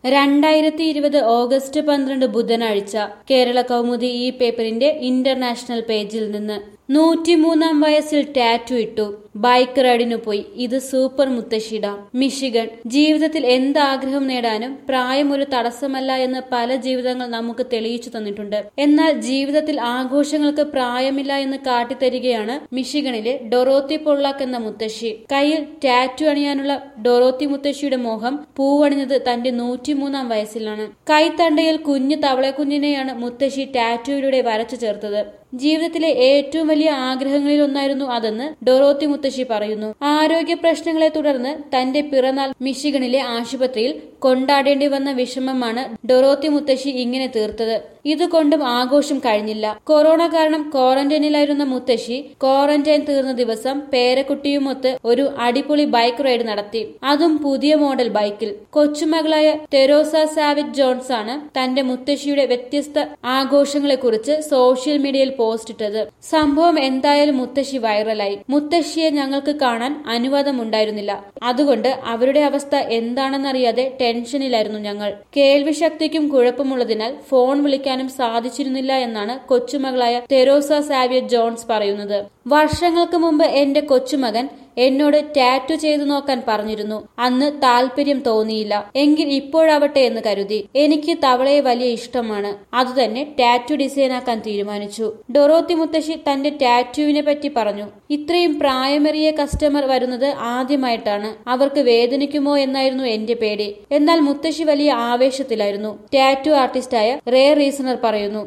രണ്ടായിരത്തി ഇരുപത് ഓഗസ്റ്റ് പന്ത്രണ്ട് ബുധനാഴ്ച കേരള കൗമുദി ഈ പേപ്പറിന്റെ ഇന്റർനാഷണൽ പേജിൽ നിന്ന് നൂറ്റിമൂന്നാം വയസ്സിൽ ടാറ്റു ഇട്ടു ബൈക്ക് റൈഡിനു പോയി ഇത് സൂപ്പർ മുത്തശ്ശിട മിഷിഗൺ ജീവിതത്തിൽ എന്ത് ആഗ്രഹം നേടാനും പ്രായം ഒരു തടസ്സമല്ല എന്ന് പല ജീവിതങ്ങൾ നമുക്ക് തെളിയിച്ചു തന്നിട്ടുണ്ട് എന്നാൽ ജീവിതത്തിൽ ആഘോഷങ്ങൾക്ക് പ്രായമില്ല എന്ന് കാട്ടിത്തരികയാണ് മിഷിഗണിലെ ഡൊറോത്തി പൊള്ളാക്ക് എന്ന മുത്തശ്ശി കയ്യിൽ ടാറ്റു അണിയാനുള്ള ഡൊറോത്തി മുത്തശ്ശിയുടെ മോഹം പൂവണിഞ്ഞത് തന്റെ നൂറ്റിമൂന്നാം വയസ്സിലാണ് കൈത്തണ്ടയിൽ കുഞ്ഞു തവളക്കുഞ്ഞിനെയാണ് മുത്തശ്ശി ടാറ്റുവിലൂടെ വരച്ചു ചേർത്തത് ജീവിതത്തിലെ ഏറ്റവും വലിയ ആഗ്രഹങ്ങളിൽ ഒന്നായിരുന്നു അതെന്ന് ഡൊറോത്തി മുത്തശ്ശി പറയുന്നു ആരോഗ്യ പ്രശ്നങ്ങളെ തുടർന്ന് തന്റെ പിറന്നാൾ മിഷിഗണിലെ ആശുപത്രിയിൽ കൊണ്ടാടേണ്ടി വന്ന വിഷമമാണ് ഡൊറോത്തി മുത്തശ്ശി ഇങ്ങനെ തീർത്തത് ഇതുകൊണ്ടും ആഘോഷം കഴിഞ്ഞില്ല കൊറോണ കാരണം ക്വാറന്റൈനിലായിരുന്ന മുത്തശ്ശി ക്വാറന്റൈൻ തീർന്ന ദിവസം പേരക്കുട്ടിയുമൊത്ത് ഒരു അടിപൊളി ബൈക്ക് റൈഡ് നടത്തി അതും പുതിയ മോഡൽ ബൈക്കിൽ കൊച്ചുമകളായ തെരോസ സാവിറ്റ് ജോൺസ് ആണ് തന്റെ മുത്തശ്ശിയുടെ വ്യത്യസ്ത ആഘോഷങ്ങളെക്കുറിച്ച് സോഷ്യൽ മീഡിയയിൽ പോസ്റ്റ് ഇട്ടത് സംഭവം എന്തായാലും മുത്തശ്ശി വൈറലായി മുത്തശ്ശിയെ ഞങ്ങൾക്ക് കാണാൻ അനുവാദമുണ്ടായിരുന്നില്ല അതുകൊണ്ട് അവരുടെ അവസ്ഥ എന്താണെന്നറിയാതെ ടെൻഷനിലായിരുന്നു ഞങ്ങൾ കേൾവിശക്തിക്കും കുഴപ്പമുള്ളതിനാൽ ഫോൺ വിളിക്കാനും സാധിച്ചിരുന്നില്ല എന്നാണ് കൊച്ചുമകളായ തെരോസ സാവിയർ ജോൺസ് പറയുന്നത് വർഷങ്ങൾക്ക് മുമ്പ് എന്റെ കൊച്ചുമകൻ എന്നോട് ടാറ്റു ചെയ്തു നോക്കാൻ പറഞ്ഞിരുന്നു അന്ന് താല്പര്യം തോന്നിയില്ല എങ്കിൽ ഇപ്പോഴാവട്ടെ എന്ന് കരുതി എനിക്ക് തവളയെ വലിയ ഇഷ്ടമാണ് അതുതന്നെ ടാറ്റു ഡിസൈനാക്കാൻ തീരുമാനിച്ചു ഡൊറോത്തി മുത്തശ്ശി തന്റെ ടാറ്റുവിനെ പറ്റി പറഞ്ഞു ഇത്രയും പ്രായമേറിയ കസ്റ്റമർ വരുന്നത് ആദ്യമായിട്ടാണ് അവർക്ക് വേദനിക്കുമോ എന്നായിരുന്നു എന്റെ പേടി എന്നാൽ മുത്തശ്ശി വലിയ ആവേശത്തിലായിരുന്നു ടാറ്റു ആർട്ടിസ്റ്റായ റേ റീസണർ പറയുന്നു